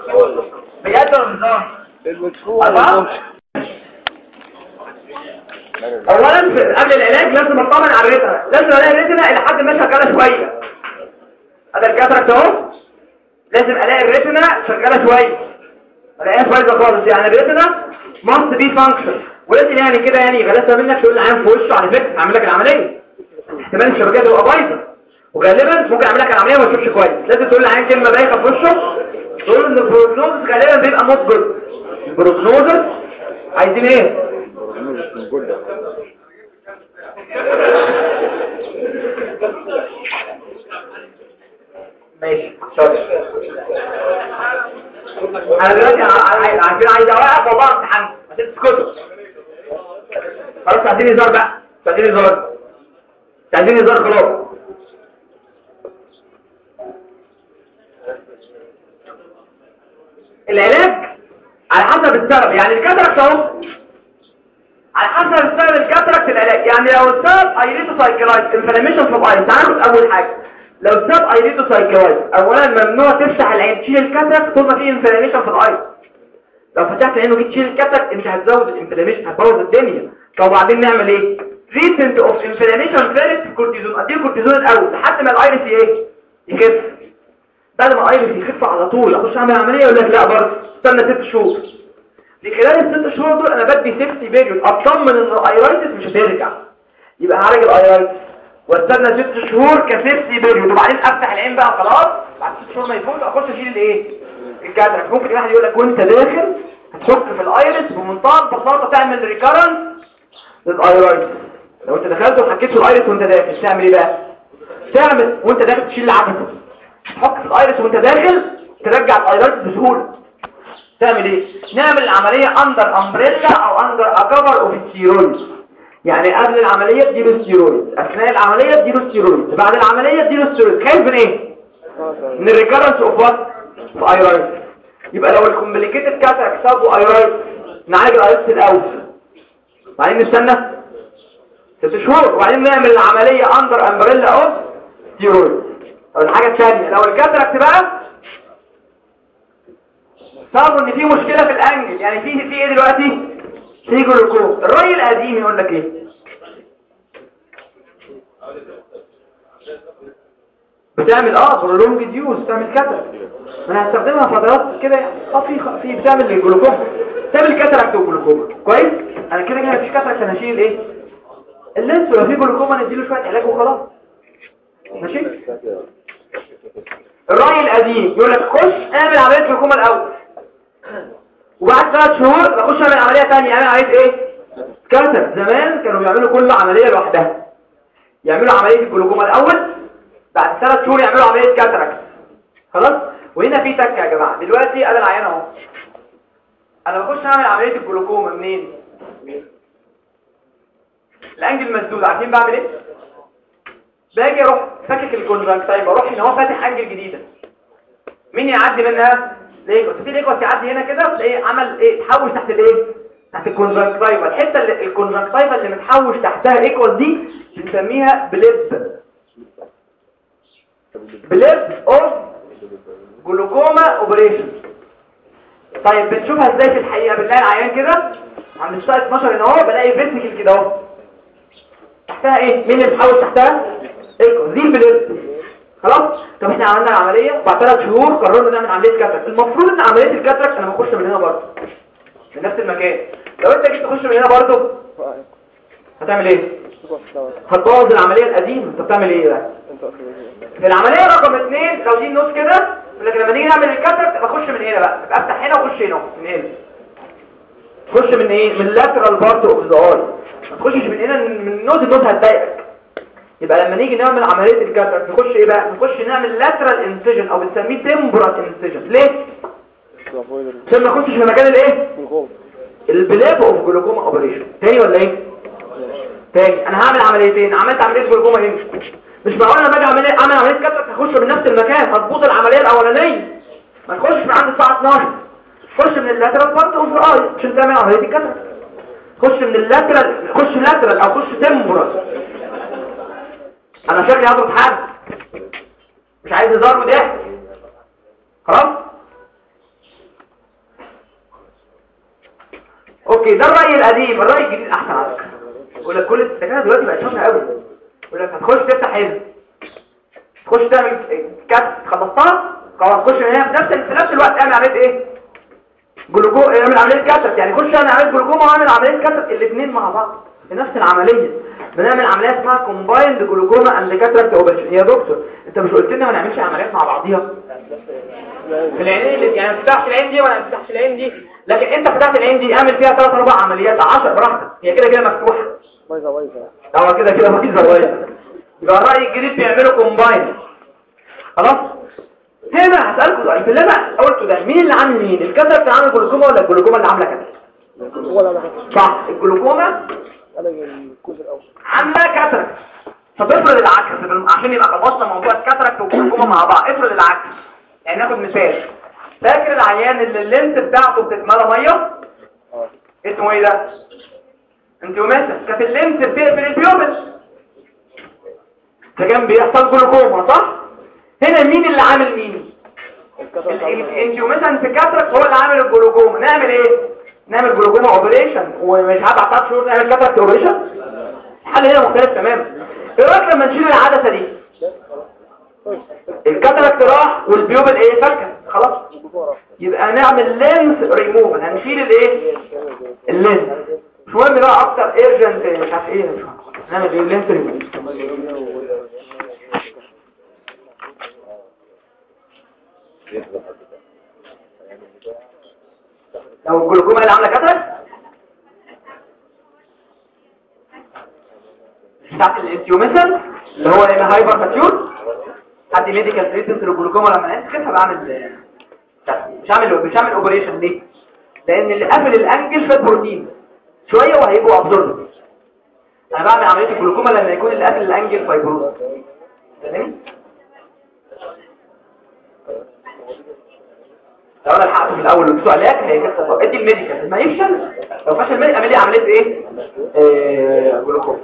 بجد ولا بهزار المدفوع أربعة اولا في- قبل العلاج لازم اطمن على الريتنا لازم الاقي الريتنا الى حد ما شغاله شويه هذا الكاتراكت اهو لازم الاقي الريتنا شغاله شويه ما الاقيهاش بايظه خالص يعني الريتنا must be function ولازم يعني كده يعني غلاسه منك تقول العين في وشه على فكره هعمل لك العمليه احتمال الشبكيه تبقى بايظه وغالبا ممكن اعمل لك العمليه وما تشوفش كويس لازم تقول العين كلمه بايخه في وشه تقول ان البروجنوزس غالبا بيبقى مصبر البروجنوزس عايزين ايه ماشي شاطر انا دلوقتي ع- ع- عارفين عايز اوقف والله امتحان ما تسكتوا خلاص مش عايزين هزار بقى مش عايزين هزار مش عايزين هزار خلاص العلاج على حسب السبب يعني الكاتراكت اهو على حسب السبب الكاتراكت العلاج يعني لو السبب ايريتو سايكلايت انفلاميشن في الايريس تعالى ناخد اول حاجه لو السبب ايريتو سايكلايت اولا ممنوع تفتح العين تشيل الكاتراكت طول ما في انفلاميشن في الايريس لو فتحت العين وجيت تشيل الكاتراكت انت هتزود الانفلاميشن هتبوظ الدنيا طب وبعدين نعمل ايه تريتمنت اوف انفلاميشن فيرست كورتيزون اديه كورتيزون الاول لحد ما الايريس ايه يخف بعد ما الايريس يخف على طول اخش اعمل عمليه يقول لك لا برضه استنى ست شهور في خلال الست شهور دول انا بدي سيفتي بيريود اطمن ان الايرايتس مش هترجع يبقى هعالج الايرايتس واستنى ست شهور كسيفتي بيريود وبعدين افتح العين بقى خلاص بعد ست شهور ما يفوت اخش اشيل الايه الكاتراكت ممكن واحد يقول لك وانت داخل هتشك في الايرس بمنتهى البساطه تعمل ريكارنس للايرايتس لو انت دخلت وحكيت في الايرس وانت داخل تعمل ايه بقى تعمل وانت داخل تشيل العدسه تحك في الايرس وانت داخل ترجع الايرايتس بسهوله تعمل ايه نعمل العملية اندر امبريلا او اندر اكفر اوف ستيرويد يعني قبل العملية اديله ستيرويد اثناء العملية اديله ستيرويد بعد العملية اديله ستيرويد خايف من ايه من الريكارنس اوف وات في ايرايت يبقى لو الكومبليكيتد كاتراك سابوا ايرايت نعالج الايرايت الاول بعدين نستنى ست شهور وبعدين نعمل العملية اندر امبريلا اوف ستيرويد طب الحاجة الثانية لو الكاتراكت بقى صاروا ان في مشكلة في الانجل يعني في في ايه دلوقتي في جلوكوز الرأي القديم يقول لك ايه بتعمل اه برولونج ديوز بتعمل كاتراكت انا هستخدمها فترات كده يعني. اه في خ- في بتعمل الجلوكوز تعمل كاتراكت وجلوكوز كويس انا كده كده مفيش كاتراكت انا هشيل ايه اللينس لو في جلوكوما نديله شويه علاج وخلاص ماشي الرأي القديم يقول لك خش اعمل عملية جلوكوما الاول وبعد ثلاث شهور بخش اعمل عملية تانية اعمل عملية ايه كاتر زمان كانوا بيعملوا كل عملية لوحدها يعملوا عملية الجلوكوما الاول بعد ثلاث شهور يعملوا عملية كاتراكت خلاص وهنا في تكة يا جماعة دلوقتي انا العيان اهو انا بخش اعمل عملية الجلوكوما منين الانجل مسدود عارفين بعمل ايه باجي اروح فاكك الكونجكتيفا اروح هنا هو فاتح انجل جديده مين يعدي منها ليكوس في ليكوس يعدي هنا كده وتلاقيه عمل ايه تحوش تحت الايه تحت الكونجكتيفا الحته اللي الكونجكتيفا اللي متحوش تحتها ليكوس دي بنسميها بليب بليب اوف جلوكوما اوبريشن طيب بنشوفها ازاي في الحقيقه بنلاقي العيان كده عند الساعه 12 هنا اهو بلاقي فيسيكل كده اهو تحتها ايه مين اللي بتحوش تحتها ايكو دي البلد خلاص طب احنا عملنا العمليه بعد ثلاث شهور قررنا نعمل عمليه كاتراك المفروض ان عمليه الكاتراك انا بخش من هنا برضه من نفس المكان لو انت جيت تخش من هنا برضه هتعمل ايه هتبوظ العمليه القديمه انت بتعمل ايه بقى في العمليه رقم اثنين خالدين نص كده لكن لما نيجي نعمل الكاتراك بخش من هنا بقى ابقى افتح هنا واخش هنا من هنا تخش من ايه من اللاترال بارت اوف ذا اي ما تخشش من هنا من النوز النوز هتضايقك يبقى لما نيجي نعمل عمليه الكاتراك نخش ايه بقى نخش نعمل لاترال انسيجن او بنسميه تمبرال انسيجن ليه عشان ما نخشش في مكان الايه البلاب اوف جلوكوما اوبريشن تاني ولا ايه تاني انا هعمل عمليتين عملت عمليه جلوكوما هنا مش معقول لما اجي اعمل اعمل عمليه كاتراك اخش من نفس المكان هتبوظ العمليه الاولانيه ما تخشش من عند الساعه 12 خش من اللاترال بارت اوف ذا اي عشان تعمل عمليه الكاتراك خش من اللاترال خش لاترال او خش تمبرال انا شكلي هضرب حد مش عايز هزار وضحك خلاص اوكي ده الرأي القديم الرأي الجديد احسن على فكرة يقول لك كل الدكاتره دلوقتي بقت شاطره قوي يقول لك هتخش تفتح هنا تخش تعمل كات خلصتها خلاص تخش هنا في نفس في نفس الوقت اعمل عمليه ايه جلوكو اعمل عمليه كاتب يعني خش اعمل عمليه جلوكوما واعمل عمليه كاتب الاثنين مع بعض في نفس العمليه بنعمل عمليه اسمها كومبايند جلوكوما اند كاتراكت اوبريشن يا دكتور انت مش قلت لنا ما نعملش عمليات مع بعضيها في العينين اللي يعني ما تفتحش العين دي ولا ما تفتحش العين دي لكن انت فتحت العين دي اعمل فيها ثلاث اربع عمليات 10 براحتك هي كده كده مفتوحه بايظه بايظه هو كده كده مفيش زوايا يبقى الرأي الجديد بيعملوا كومباين خلاص هنا هسألكوا سؤال في اللي انا قلته ده مين اللي عامل مين الكاترة اللي عامل جلوكوما ولا الجلوكوما اللي عامله كاترة هو ده انا صح الجلوكوما انا الجزء الاول عامله كاترة طب افرض العكس عشان يبقى خلصنا موضوع الكاترة والجلوكوما مع بعض افرض العكس يعني ناخد مثال فاكر العيان اللي اللينس بتاعته بتتملى ميه اه اسمه ايه ده انت وماسك كانت اللينس بتقفل البيوبس فكان بيحصل جلوكوما صح هنا مين اللي عامل مين انت مثلا في كاترك هو اللي عامل الجلوكوما نعمل ايه نعمل جلوكوما اوبريشن ومش هبعت 3 شهور نعمل كاترك اوبريشن الحل هنا مختلف تماما ايه رايك لما نشيل العدسه دي الكاترك راح والبيوبل ايه فكت خلاص يبقى نعمل لينس ريموفل هنشيل الايه اللينس مش مهم بقى اكتر ايرجنت مش عارف ايه مش عارف. نعمل ايه لينس ريموفل لو الجلوكوما اللي عامله كاترك بتاعت الانتيوميسل اللي هو ايه هايبر ماتيور حد ميديكال تريتمنت للجلوكوما لما ناس كده بعمل مش هعمل مش هعمل اوبريشن ليه لان اللي قافل الانجل فات بروتين شويه وهيبقوا ابزورب انا بعمل عمليه الجلوكوما لما يكون اللي قافل الانجل فايبروز فاهمني لو انا لحقته في الاول واديته علاج هيكسر ادي الميديكال ما يفشل لو فشل الميديكال اعمل لي عمليه ايه آه، جلوكوما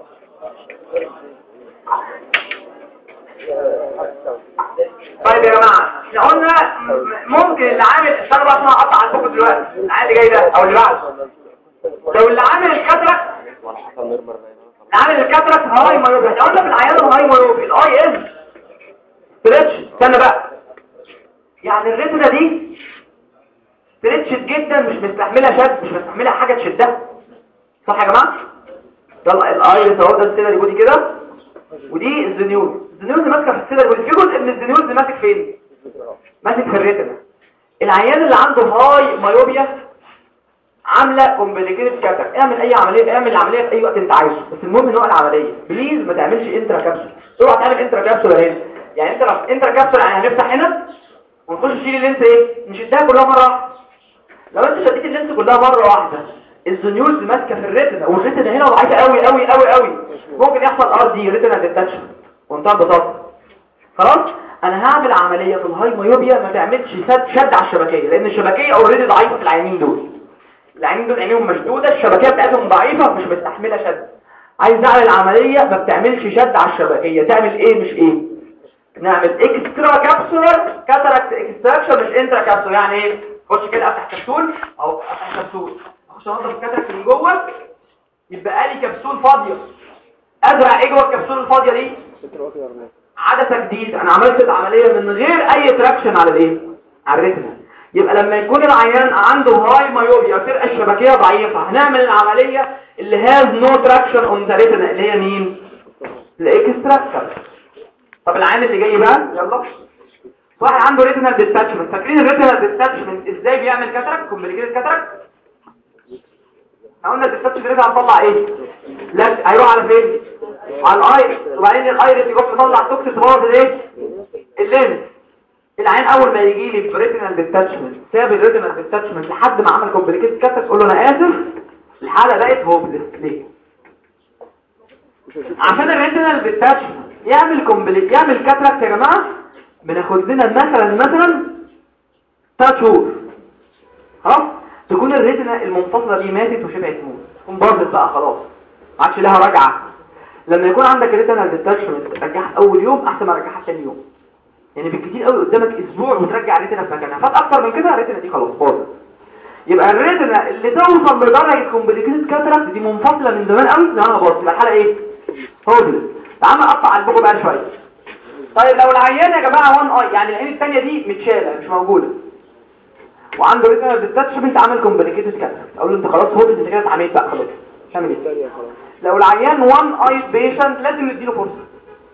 طيب يا جماعه احنا قلنا م- ممكن اللي عامل استنى بقى عشان اقطع عندكم دلوقتي العيال اللي جاي ده او اللي بعده لو اللي عامل الكاتراك اللي عامل الكاتراك هاي مايوبي احنا قلنا في العيان الهاي مايوبي الاي از ستريتش استنى بقى يعني الريتنا دي ستريتشت جدا مش مستحملها شد مش مستحملها حاجه تشدها صح يا جماعه يلا الايرس اهو ده السيلري بودي كده ودي الزنيوز الزنيوز ماسكه في السيلري بودي في جزء من الزنيوز ماسك فين ماسك في الريتنا العيان اللي عنده هاي مايوبيا عامله كومبليكيتد كاتر اعمل اي عمليه اعمل العمليه في اي وقت انت عايزه بس المهم نوع العمليه بليز ما تعملش انترا كابسول اوعى تعمل انترا كابسول هنا يعني انت لو انترا كابسول يعني هنفتح هنا ونخش نشيل اللينس ايه نشدها كلها مره واحده لو انت شديت اللينس كلها مره واحده الزنيوز ماسكه في الريتنا والريتنا هنا ضعيفه قوي قوي قوي قوي ممكن يحصل ار دي ريتنا ديتاتشمنت وانتهى ببساطه خلاص انا هعمل عمليه في الهاي مايوبيا ما تعملش شد شد على الشبكيه لان الشبكيه اوريدي ضعيفه في العينين دول العينين دول عينيهم مشدوده الشبكيه بتاعتهم ضعيفه مش مستحمله شد عايز اعمل عمليه ما بتعملش شد على الشبكيه تعمل ايه مش ايه نعمل اكسترا كابسولر كاتاراكت اكستراكشن مش انترا كابسول يعني ايه خش كده افتح كبسول او افتح كبسول اخش انضف الكاتاراكت من جوه يبقى لي كبسول فاضيه ازرع ايه جوه الكبسول الفاضيه دي عدسه جديده انا عملت العمليه من غير اي تراكشن على الايه على الريتنا يبقى لما يكون العيان عنده هاي مايوبيا فرقه الشبكيه ضعيفه هنعمل العمليه اللي هاز نو تراكشن اون ذا ريتنا اللي هي مين الاكستراكشن طب العيان اللي جاي بقى يلا واحد عنده ريتينال ديتاتشمنت فاكرين الريتينال ديتاتشمنت ازاي بيعمل كاتراك كومبليكيتد كاتراك قلنا الديتاتشمنت ده هنطلع ايه لا هيروح على فين على الايرس وبعدين الايرس يروح يطلع توكسيك تبوظ الايه اللينس العين اول ما يجي لي بريتينال ديتاتشمنت ساب الريتينال ديتاتشمنت لحد ما عمل كومبليكيتد كاتراك تقول له انا اسف الحاله بقت هوبلس ليه عشان الريتينال ديتاتشمنت يعمل كومبليت يعمل كاتراكت يا جماعه بناخد لنا مثلا مثلا 3 شهور خلاص تكون الريتنا المنفصله دي ماتت وشبعت موت تكون باظت بقى خلاص ما عادش لها رجعه لما يكون عندك ريتنا ديتاتشمنت رجعها اول يوم احسن ما رجعها ثاني يوم يعني بالكتير قوي قدامك اسبوع وترجع الريتنا في مكانها فات اكتر من كده الريتنا دي خلاص باظت يبقى الريتنا اللي توصل لدرجه كومبليكيتد كاتراكت دي منفصله من زمان قوي زمان باظ يبقى الحاله ايه هوبلس تعالى اقطع البوكو بقى شويه طيب لو العيان يا جماعه وان اي يعني العين الثانيه دي متشاله مش موجوده وعنده ريتنا ديتاتشمنت عامل كومبليكيتد كاتراكت اقول له انت خلاص هوبلس انت كده اتعميت بقى خلاص تعمل ايه لو العيان وان اي بيشنت لازم نديله فرصه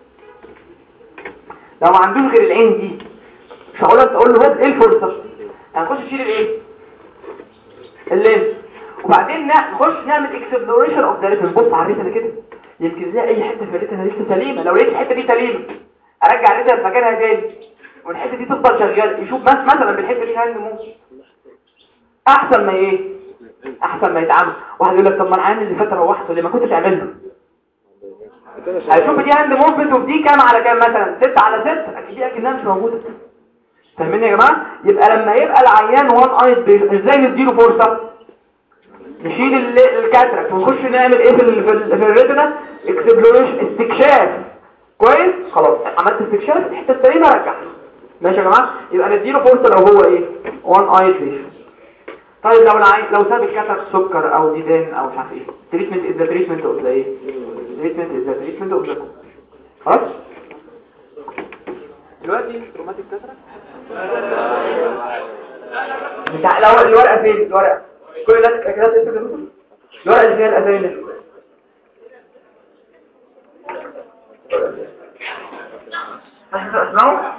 لو ما عندوش غير العين دي مش هقول لك تقول له بس ايه الفرصه هنخش نشيل الايه اللينس وبعدين نا- نخش نعمل اكسبلوريشن اوف ذا ريتن بص على الريتن كده يمكن زي اي حته في الريتن لسه سليمه لو لقيت الحته دي سليمه ارجع الريتن في مكانها تاني والحته دي تفضل شغاله يشوف بس مثلا بالحته دي هاند موف احسن ما ايه احسن ما يتعمل واحد يقول لك طب ما العيان اللي فات روحته ليه ما كنت تعمله هشوف دي هاند موفمنت ودي كام على كام مثلا 6 على 6 اكيد دي اكنها مش موجوده فاهمين يا جماعه يبقى لما يبقى العيان وان ايد بيش ازاي نديله فرصه نشيل ال- الكاتراكت ونخش نعمل ايه في ال في, ال في الريتنا اكسبلوريشن استكشاف كويس خلاص عملت استكشاف الحته السليمه رجع ماشي يا جماعه يبقى نديله فرصه لو هو ايه وان ايد بيش طيب لو العين لو ساب الكاتراكت سكر او ديدان او مش عارف ايه تريتمنت از ذا تريتمنت اوف ذا ايه تريتمنت از ذا تريتمنت اوف ذا خلاص دلوقتي روماتيك كاتراكت بتاع الورقه الورقه فين الورقه كل الناس كده تكتب الورقه اللي فيها الاسامي دي اسمعوا